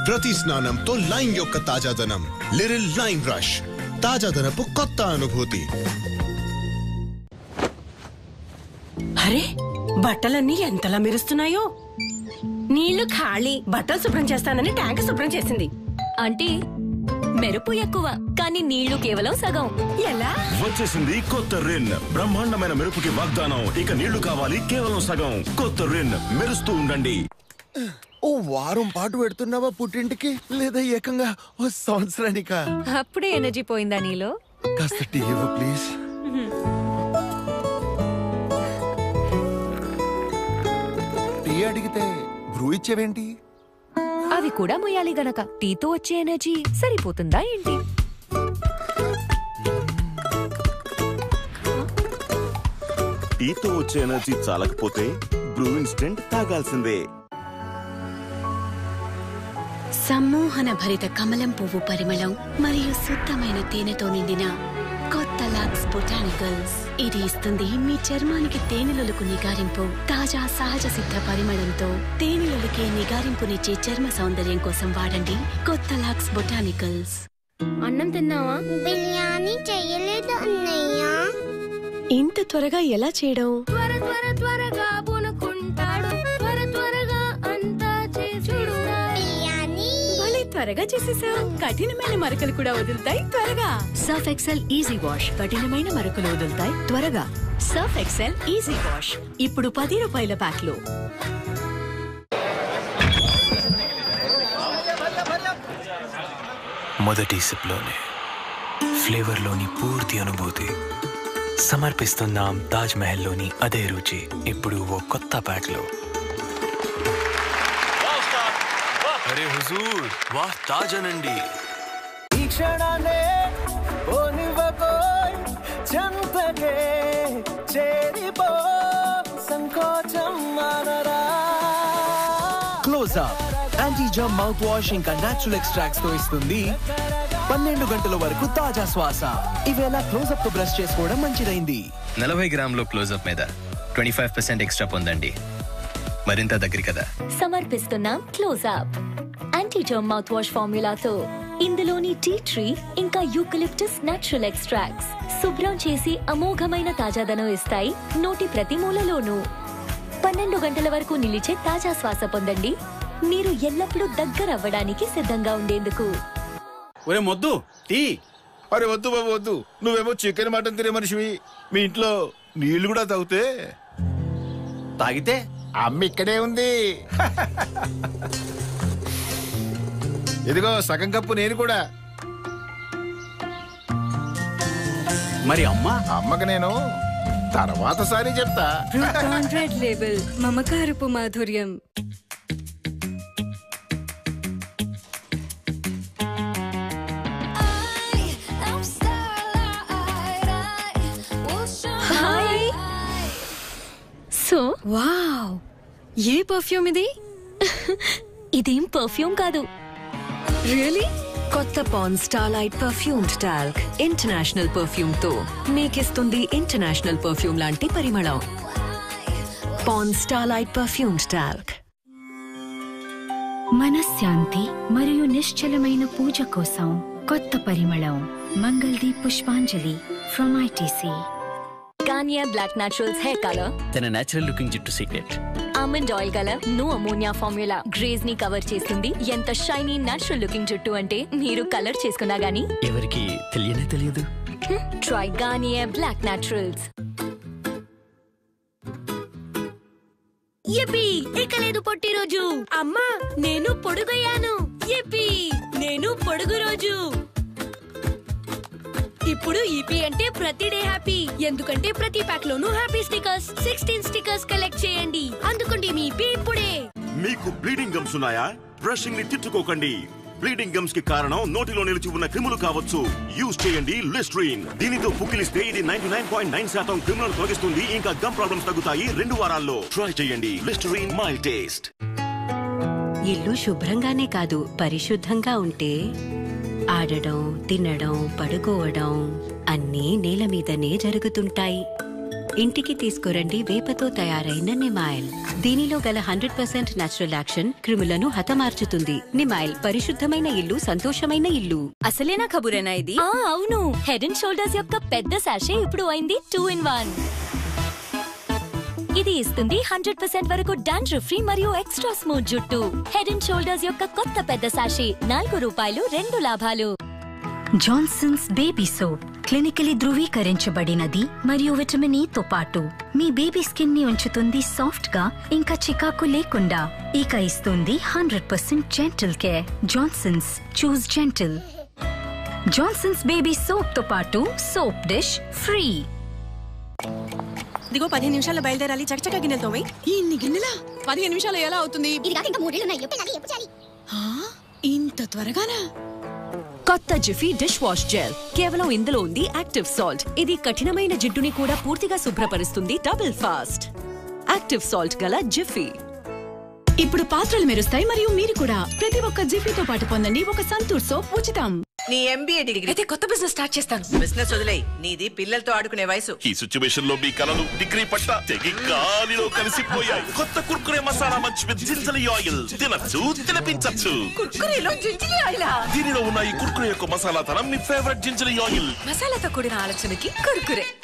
ప్రతి స్నానంతో లైన్ యొక్క తాజాదనం లిరిల్ లైన్ బ్రష్ తాజాదనపు కొత్త అనుభూతి అరే బట్టలన్నీ ఎంతలా మెరుస్తున్నాయో నీళ్లు ఖాళీ బట్టలు శుభ్రం చేస్తానని ట్యాంక్ శుభ్రం చేసింది అంటే మెరుపు ఎక్కువ కానీ నీళ్లు కేవలం సగం ఎలా వచ్చేసింది కొత్త రిన్ బ్రహ్మాండమైన మెరుపుకి వాగ్దానం ఇక నీళ్లు కావాలి కేవలం సగం కొత్త రిన్ మెరుస్తూ ఉండండి ఓ వారం పాటు పెడుతున్నావా పుట్టింటికి లేదా ఏకంగా ఓ సంవత్సరానికా అప్పుడే ఎనర్జీ పోయిందా నీలో కాస్త టీ ఇవ్వు ప్లీజ్ టీ అడిగితే బ్రూ ఇచ్చేవేంటి అవి కూడా మొయ్యాలి గనక టీతో వచ్చే ఎనర్జీ సరిపోతుందా ఏంటి టీతో వచ్చే ఎనర్జీ చాలకపోతే బ్రూ ఇన్స్టెంట్ తాగాల్సిందే సమ్మోహన భరిత కమలం పువ్వు పరిమళం మరియు శుద్ధమైన తేనెతో నిండిన కొత్త లాక్స్ బొటానికల్స్ ఇది ఇస్తుంది మీ చర్మానికి తేనెలొలుకు నిగారింపు తాజా సహజ సిద్ధ పరిమళంతో తేనెలొలికే నిగారింపునిచ్చే చర్మ సౌందర్యం కోసం వాడండి కొత్త లాక్స్ బొటానికల్స్ అన్నం తిన్నావా బిర్యానీ చెయ్యలేదు అన్నయ్య ఇంత త్వరగా ఎలా చేయడం త్వర త్వర త్వరగా పూనుకుంటాడు త్వర త్వరగా అంతా చేసుడు బిర్యానీ భలే త్వరగా చేసేసా కఠినమైన మరకలు కూడా వదులుతాయి త్వరగా సర్ఫ్ ఎక్సెల్ ఈజీ వాష్ కఠినమైన మరకలు వదులుతాయి త్వరగా సర్ఫ్ ఎక్సెల్ ఈజీ వాష్ ఇప్పుడు పది రూపాయల ప్యాక్ లో మొదటి సిప్లోనే ఫ్లేవర్లోని పూర్తి అనుభూతి సమర్పిస్తున్నాం తాజ్ మహల్లోని అదే రుచి ఇప్పుడు ఓ కొత్త ప్యాక్లో అరే హుజూర్ వాహ్ తాజ్ అనండి ఈ క్షణాన్నే ఓనివ్వకోయ్ చెంతకే చేరిపో సంకోచం మానరా Closeup anti germ mouthwash ఇంకా నేచురల్ ఎక్స్ట్రాక్ట్స్ తో ఇస్తుంది పన్నెండు గంటల వరకు తాజా శ్వాస ఇవేళ క్లోజ్ అప్ తో బ్రష్ చేసుకోవడం మంచిదైంది నలభై గ్రాములు క్లోజప్ మీద ట్వంటీ ఫైవ్ పర్సెంట్ ఎక్స్ట్రా పొందండి మరింత దగ్గర కదా సమర్పిస్తున్నాం Closeup anti germ mouthwash ఫార్ములాతో ఇందులోని టీ ట్రీ ఇంకా యూకలిప్టస్ నేచురల్ ఎక్స్ట్రాక్ట్స్ శుభ్రం చేసి అమోఘమైన తాజాదనం ఇస్తాయి నోటి ప్రతి మూలలోనూ పన్నెండు గంటల వరకు నిలిచే తాజా శ్వాస పొందండి మీరు ఎల్లప్పుడూ దగ్గర అవ్వడానికి సిద్ధంగా ఉండేందుకు ఒరే మొద్దు టీ అరే వద్దు బాబు వద్దు నువ్వేమో చికెన్ మటన్ తినే మనిషివి మీ ఇంట్లో నీళ్లు కూడా తాగితే తాగితే అమ్మ ఇక్కడే ఉంది ఇదిగో సగం కప్పు నేను కూడా మరి అమ్మా అమ్మకి నేను తర్వాత సారి చెప్తా రెడ్ లేబుల్ మమకారపు మాధుర్యం hi so wow a perfume ఇది ఇదేం పర్ఫ్యూమ్ కాదు రియలీ కొత్త Pond's Starlight perfume talc international perfume తో మీకిస్తుంది ఇంటర్నేషనల్ పర్ఫ్యూమ్ లాంటి పరిమళం పాన్ స్టార్లైట్ పర్ఫ్యూమ్ టాల్క్ మనశ్శాంతి మరియు నిశ్చలమైన పూజ కోసం కొత్త పరిమళం మంగళది పుష్పాంజలి from ITC Garnier Black Naturals hair colour తన నేచురల్ లుకింగ్ జుట్టు secret almond oil colour no ammonia formula greys ని కవర్ చేస్తుంది ఎంత షైనీ నేచురల్ లుకింగ్ జుట్టు అంటే మీరు కలర్ చేసుకున్నా గానీ ఎవరికి తెలియనే తెలియదు ట్రై గానియా బ్లాక్ నాచురల్స్ ఎపి ఇక లేదు పొట్టి రోజు అమ్మా నేను పొడుగయ్యాను ఎపి నేను పొడుగు రోజు ఇప్పుడు ఈపీ అంటే ప్రతి డే హ్యాపీ ఎందుకంటే ప్రతి ప్యాక్ లోను happy stickers sixteen stickers collect చేయండి అందుకోండి మీ ఈపీ ఇప్పుడే మీకు బ్లీడింగ్ గమ్స్ ఉన్నాయా బ్రషింగ్ ని తిట్టుకోకండి బ్లీడింగ్ గమ్స్ కి కారణం నోటిలో నిలిచి ఉన్న క్రిములు కావచ్చు యూజ్ చేయండి లిస్ట్రీన్ దీనితో పుక్కిలిస్తే ఇది నైన్టీ నైన్ పాయింట్ నైన్ శాతం క్రిములను తొలగిస్తుంది ఇంకా గమ్ ప్రాబ్లమ్స్ తగ్గుతాయి రెండు వారాల్లో ట్రై చేయండి లిస్టరీన్ మై టేస్ట్ ఇల్లు శుభ్రంగానే కాదు పరిశుద్ధంగా ఉంటే ఆడడం తినడం పడుకోవడం అన్నీ నేల మీదనే జరుగుతుంటాయి ఇంటికి తీసుకురండి వేపతో తయారైన నిమాయిల్ దీనిలో గల హండ్రెడ్ పర్సెంట్ నాచురల్ యాక్షన్ క్రిములను హతమార్చుతుంది నిమాయిల్ పరిశుద్ధమైన ఇల్లు సంతోషమైన ఇల్లు అసలేనా కబురేనా ఇది అవును హెడ్ అండ్ షోల్డర్స్ యొక్క పెద్ద సాషే ఇప్పుడు అయింది టూ ఇన్ వన్ ఇది ఇస్తుంది హండ్రెడ్ పర్సెంట్ వరకు డాండ్రఫ్ ఫ్రీ మరియు ఎక్స్ట్రా స్మూత్ జుట్టు హెడ్ అండ్ షోల్డర్స్ యొక్క కొత్త పెద్ద సాషే నాలుగు రూపాయలు రెండు లాభాలు జాన్సన్స్ బేబీ సోప్ క్లినికలీ ధృవీకరించబడినది మరియు విటమిన్ ఈ తో పాటు మీ బేబీ స్కిన్ ని ఉంచుతుంది సాఫ్ట్ గా ఇంకా చికాకు లేకుండా ఇక ఇస్తుంది hundred percent gentle care Johnson's చూస్ జెంటల్ జాన్సన్స్ బేబీ సోప్ తో పాటు సోప్ డిష్ ఫ్రీ ఇదిగో పదిహేను నిమిషాల్లో బయలుదేరాలి చకచకా గిన్నెలు తోమి ఇన్ని గిన్నెలా పదిహేను నిమిషాలు ఎలా అవుతుంది ఇది కాక ఇంకా మూడేళ్ళు ఉన్నాయి ఎప్పుడు ఎప్పుడు చేయాలి ఆ, ఇంత త్వరగానా కొత్త జిఫీ డిష్ వాష్ జెల్ కేవలం ఇందులో ఉంది యాక్టివ్ సాల్ట్ ఇది కఠినమైన జిడ్డుని కూడా పూర్తిగా శుభ్రపరుస్తుంది డబుల్ ఫాస్ట్ యాక్టివ్ సాల్ట్ గల జిఫీ ఇప్పుడు పాత్రలు మెరుస్తాయి మరియు మీరు కూడా ప్రతి ఒక్క జిఫీతో పాటు పొందండి ఒక సంతూర్ సోప్ ఉచితం నీ ఎంబీఏ డిగ్రీ అయితే కొత్త బిజినెస్ స్టార్ట్ చేస్తాను బిజినెస్ వదిలేయి నీది పిల్లలతో ఆడుకునే వయసు ఈ సిచ్యువేషన్ లో మీ కలలు డిగ్రీ పట్ట తెగి గాలిలో కలిసిపోయాయి కొత్త కుర్కురే మసాలా మంచి విత్ జింజలి ఆయిల్ తినచ్చు తినిపించచ్చు కుర్కురేలో జింజలి ఆయిలా దీనిలో ఉన్న ఈ కుర్కురే యొక్క మసాలా తనం మీ ఫేవరెట్ జింజలి ఆయిల్ మసాలాతో కూడిన ఆలోచనకి కుర్కురే